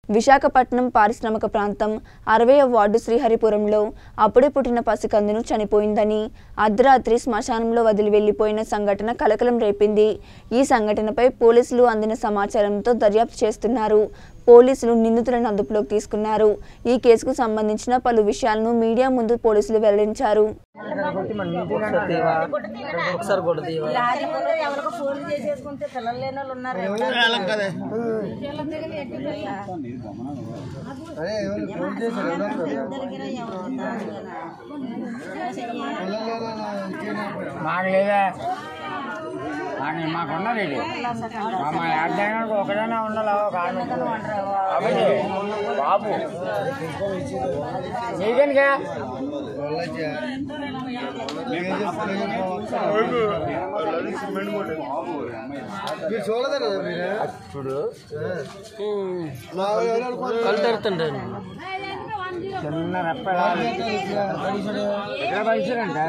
విశాఖపట్నం పారిశ్రామిక ప్రాంతం అరవై వార్డు శ్రీహరిపురంలో అప్పుడే పుట్టిన పసికందును చనిపోయిందని అర్ధరాత్రి శ్మశానంలో వదిలి వెళ్లిపోయిన సంఘటన కలకలం రేపింది ఈ సంఘటనపై పోలీసులు అందిన సమాచారంతో దర్యాప్తు చేస్తున్నారు పోలీసులు నిందితులను అదుపులోకి తీసుకున్నారు ఈ కేసుకు సంబంధించిన పలు విషయాలను మీడియా ముందు పోలీసులు వెల్లడించారు ఒకసారి తీవా ఒకసారి కూడా తీవా లారీ ముందు ఎవరికో ఫోన్ చేసేసుకుంటే పిల్లలు లేని వాళ్ళు ఉన్నారు మాకు లేదా మాకు మాకు ఉన్నది ఇది మా యాడ్డైనా ఒకదైనా ఉండాలి ఒక ఆమె అబ్బాయి బాబు నీకెందుకే మీరు చూడలేదు కదా మీరు చూడు కళ్ళు తెరుతుండే చిన్న రెప్ప ఎక్కడ పైసలంటే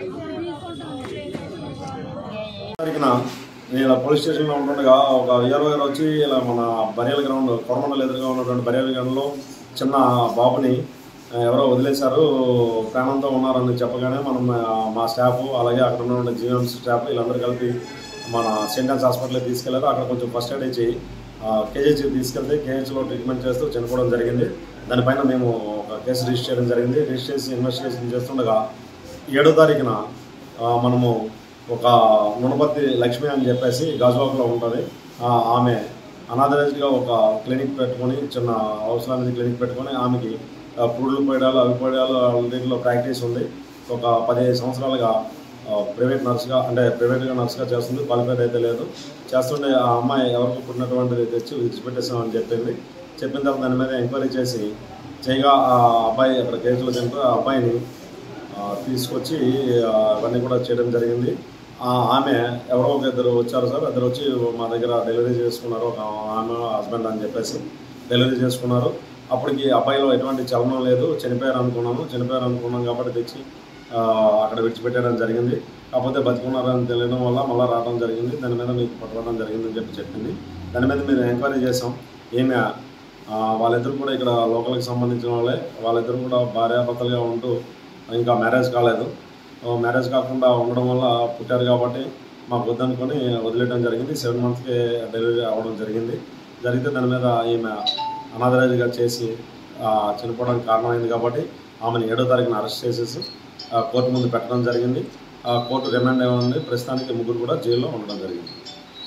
తారీఖున నేను ఇలా పోలీస్ స్టేషన్లో ఉంటుండగా ఒక విఆర్ఓ గారు వచ్చి ఇలా మన బరియల్ గ్రౌండ్ కొరమండల ఎదురుగా ఉన్నటువంటి బరియల్ గ్రౌండ్లో చిన్న బాబుని ఆ, ఎవరో వదిలేశారు ప్రాణంతో ఉన్నారని చెప్పగానే మనం ఆ, మా స్టాఫ్ అలాగే అక్కడ ఉన్న జీఎంసీ స్టాఫ్ వీళ్ళందరూ కలిపి మన సెంటెన్స్ హాస్పిటల్కి తీసుకెళ్లారు అక్కడ కొంచెం ఫస్ట్ ఎయిడ్ ఇచ్చి కేజీహెచ్కి తీసుకెళ్తే కేహెచ్లో ట్రీట్మెంట్ చేస్తూ చనిపోవడం జరిగింది దానిపైన మేము ఒక కేసు రిజిస్టర్ చేయడం జరిగింది రిజిస్టర్ చేసి ఇన్వెస్టిగేషన్ చేస్తుండగా ఏడో తారీఖున ఆ, మనము ఒక నుణపతి లక్ష్మి అని చెప్పేసి గాజువాకలో ఉంటుంది ఆ, ఆమె అనాథరైజ్డ్గా ఒక క్లినిక్ పెట్టుకొని చిన్న అవసరానికి క్లినిక్ పెట్టుకొని ఆమెకి ఆ, పురుళ్ళు పోయడాలు అవి పోయడాలు దీంట్లో ప్రాక్టీస్ ఉంది ఒక పదిహేను సంవత్సరాలుగా ఆ, ప్రైవేట్ నర్స్గా అంటే ప్రైవేట్గా నర్స్గా చేస్తుంది క్వాలిఫైడ్ అయితే లేదు చేస్తుంటే ఆ అమ్మాయి ఎవరికి పుట్టినటువంటిది తెచ్చి విడిచిపెట్టేసామని చెప్పింది చెప్పిన తర్వాత దాని మీద ఎంక్వైరీ చేసి చేయగా ఆ అబ్బాయి అక్కడ కేసులో చనిపోయి ఆ అబ్బాయిని ఆ, తీసుకొచ్చి ఆ, అవన్నీ కూడా చేయడం జరిగింది ఆ, ఆమె ఎవరో ఒక ఇద్దరు వచ్చారు సార్ ఇద్దరు వచ్చి మా దగ్గర డెలివరీ చేసుకున్నారు ఒక ఆమె హస్బెండ్ అని చెప్పేసి డెలివరీ చేసుకున్నారు అప్పటికి అబ్బాయిలో ఎటువంటి చలనం లేదు చనిపోయారు అనుకున్నాను చనిపోయారు అనుకున్నాం కాబట్టి తెచ్చి ఆ, అక్కడ విడిచిపెట్టడం జరిగింది కాకపోతే బతుకున్నారని తెలియడం వల్ల మళ్ళీ రావడం జరిగింది దాని మీద మీకు పట్టుకోవడం జరిగిందని చెప్పి చెప్పింది దాని మీద మేము ఎంక్వైరీ చేసాం ఏమి ఆ, వాళ్ళిద్దరు కూడా ఇక్కడ లోకల్కి సంబంధించిన వాళ్ళే వాళ్ళిద్దరు కూడా భార్యాభర్తలుగా ఉంటూ ఇంకా మ్యారేజ్ కాలేదు ఆ, మ్యారేజ్ కాకుండా ఉండడం వల్ల పుట్టారు కాబట్టి మాకు వద్దనుకొని వదిలేయడం జరిగింది సెవెన్ మంత్స్కి డెలివరీ అవ్వడం జరిగింది జరిగితే దాని మీద ఈమె అనాథరైజ్గా చేసి ఆ, చనిపోవడానికి కారణమైంది కాబట్టి ఆమెను ఏడో తారీఖున అరెస్ట్ చేసేసి ఆ, కోర్టు ముందు పెట్టడం జరిగింది ఆ, కోర్టు రిమాండ్ ఏమైంది ప్రస్తుతానికి ముగ్గురు కూడా జైల్లో ఉండడం జరిగింది